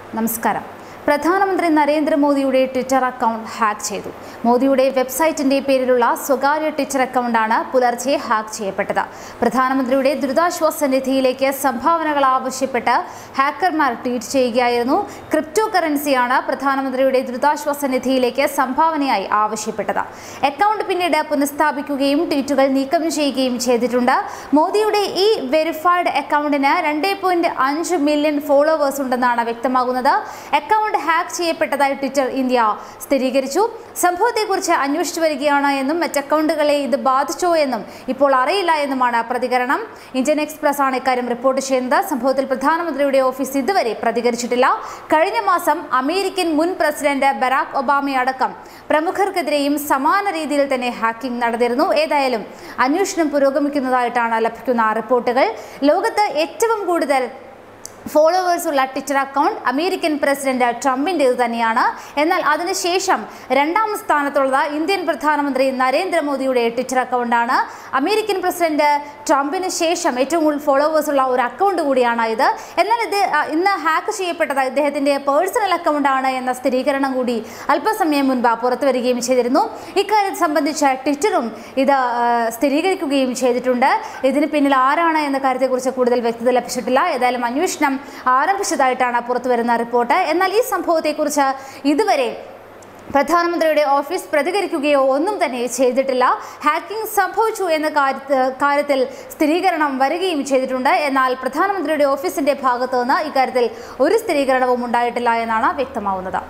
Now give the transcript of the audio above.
നമസ്കാരം പ്രധാനമന്ത്രി നരേന്ദ്രമോദിയുടെ ട്വിറ്റർ അക്കൗണ്ട് ഹാക്ക് ചെയ്തു മോദിയുടെ വെബ്സൈറ്റിന്റെ പേരിലുള്ള സ്വകാര്യ ട്വിറ്റർ അക്കൗണ്ടാണ് പുലർച്ചെ ഹാക്ക് ചെയ്യപ്പെട്ടത് പ്രധാനമന്ത്രിയുടെ ദുരിതാശ്വാസ നിധിയിലേക്ക് സംഭാവനകൾ ആവശ്യപ്പെട്ട് ഹാക്കർമാർ ട്വീറ്റ് ചെയ്യുകയായിരുന്നു ക്രിപ്റ്റോ കറൻസിയാണ് പ്രധാനമന്ത്രിയുടെ ദുരിതാശ്വാസ നിധിയിലേക്ക് സംഭാവനയായി ആവശ്യപ്പെട്ടത് അക്കൗണ്ട് പിന്നീട് പുനഃസ്ഥാപിക്കുകയും ട്വീറ്റുകൾ നീക്കം ചെയ്യുകയും ചെയ്തിട്ടുണ്ട് മോദിയുടെ ഈ വെരിഫൈഡ് അക്കൗണ്ടിന് രണ്ട് പോയിന്റ് അഞ്ച് മില്യൺ ഫോളോവേഴ്സ് ഉണ്ടെന്നാണ് വ്യക്തമാകുന്നത് അക്കൗണ്ട് ഹാക്ക് ചെയ്യപ്പെട്ടതായി ട്വിറ്റർ ഇന്ത്യ സ്ഥിരീകരിച്ചു സംഭവത്തെക്കുറിച്ച് അന്വേഷിച്ചു വരികയാണ് എന്നും മറ്റ് അക്കൗണ്ടുകളെ ഇത് ബാധിച്ചോ എന്നും ഇപ്പോൾ അറിയില്ല എന്നുമാണ് പ്രതികരണം ഇന്ത്യൻ എക്സ്പ്രസ് ആണ് ഇക്കാര്യം റിപ്പോർട്ട് ചെയ്യുന്നത് സംഭവത്തിൽ പ്രധാനമന്ത്രിയുടെ ഓഫീസ് ഇതുവരെ പ്രതികരിച്ചിട്ടില്ല കഴിഞ്ഞ മാസം അമേരിക്കൻ മുൻ പ്രസിഡന്റ് ബരാക് ഒബാമയടക്കം പ്രമുഖർക്കെതിരെയും സമാന രീതിയിൽ തന്നെ ഹാക്കിംഗ് നടന്നിരുന്നു ഏതായാലും അന്വേഷണം പുരോഗമിക്കുന്നതായിട്ടാണ് ലഭിക്കുന്ന റിപ്പോർട്ടുകൾ ലോകത്ത് ഏറ്റവും കൂടുതൽ ഫോളോവേഴ്സ് ഉള്ള ട്വിറ്റർ അക്കൗണ്ട് അമേരിക്കൻ പ്രസിഡന്റ് ട്രംപിൻ്റേത് തന്നെയാണ് എന്നാൽ അതിനുശേഷം രണ്ടാം സ്ഥാനത്തുള്ളത് ഇന്ത്യൻ പ്രധാനമന്ത്രി നരേന്ദ്രമോദിയുടെ ട്വിറ്റർ അക്കൗണ്ടാണ് അമേരിക്കൻ പ്രസിഡന്റ് ട്രംപിന് ശേഷം ഏറ്റവും കൂടുതൽ ഫോളോവേഴ്സ് ഉള്ള ഒരു അക്കൗണ്ട് കൂടിയാണ് ഇത് എന്നാൽ ഇത് ആ, ഇന്ന് ഹാക്ക് ചെയ്യപ്പെട്ടത് ഇദ്ദേഹത്തിൻ്റെ പേഴ്സണൽ അക്കൗണ്ടാണ് എന്ന സ്ഥിരീകരണം കൂടി അല്പസമയം മുൻപ് പുറത്തു വരികയും ചെയ്തിരുന്നു ഇക്കാര്യം സംബന്ധിച്ച് ട്വിറ്ററും ഇത് ആ, സ്ഥിരീകരിക്കുകയും ചെയ്തിട്ടുണ്ട് ഇതിന് പിന്നിൽ ആരാണ് എന്ന കാര്യത്തെക്കുറിച്ച് കൂടുതൽ വ്യക്തത ലഭിച്ചിട്ടില്ല ഏതായാലും അന്വേഷണം ആരംഭിച്ചതായിട്ടാണ് പുറത്തു വരുന്ന റിപ്പോർട്ട് എന്നാൽ ഈ സംഭവത്തെക്കുറിച്ച് ഇതുവരെ പ്രധാനമന്ത്രിയുടെ ഓഫീസ് പ്രതികരിക്കുകയോ ഒന്നും തന്നെ ചെയ്തിട്ടില്ല ഹാക്കിംഗ് സംഭവിച്ചു എന്ന കാര്യത്ത് കാര്യത്തിൽ സ്ഥിരീകരണം വരികയും ചെയ്തിട്ടുണ്ട് എന്നാൽ പ്രധാനമന്ത്രിയുടെ ഓഫീസിന്റെ ഭാഗത്തു നിന്ന് ഇക്കാര്യത്തിൽ ഒരു സ്ഥിരീകരണവും ഉണ്ടായിട്ടില്ല എന്നാണ് വ്യക്തമാവുന്നത്